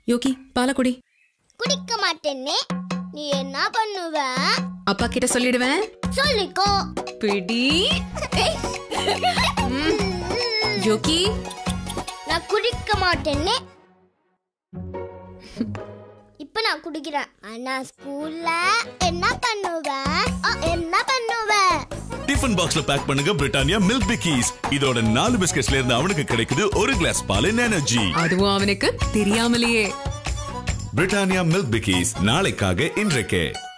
யோகி பாலக்குடி குடிக்க மாட்டேன்னே நீ என்ன பண்ணுவ அப்பா கிட்ட சொல்லிடுவேன் சொல்லிக்கோ பிடி ஏய். ம். யோகி நான் குடிக்க மாட்டேன்னே இப்ப நான் குடிக்கிறேன் ஆனா ஸ்கூல்ல என்ன பண்ணுவேன் என்ன பண்ணுவேன் டிஃபன் பாக்ஸ்ல பேக் பண்ணுங்க பிரிட்டானியா மில்க் பிக்கீஸ் இதோட நாலு பிஸ்கட்ஸ்ல இருந்து அவனுக்கு கிடைக்குது ஒரு கிளாஸ் பால் எனர்ஜி அதுவும் அவனுக்கு தெரியாமலேயே பிரிட்டானியா மில்க் பிக்கீஸ் நாளைக்காக இன்றைக்கே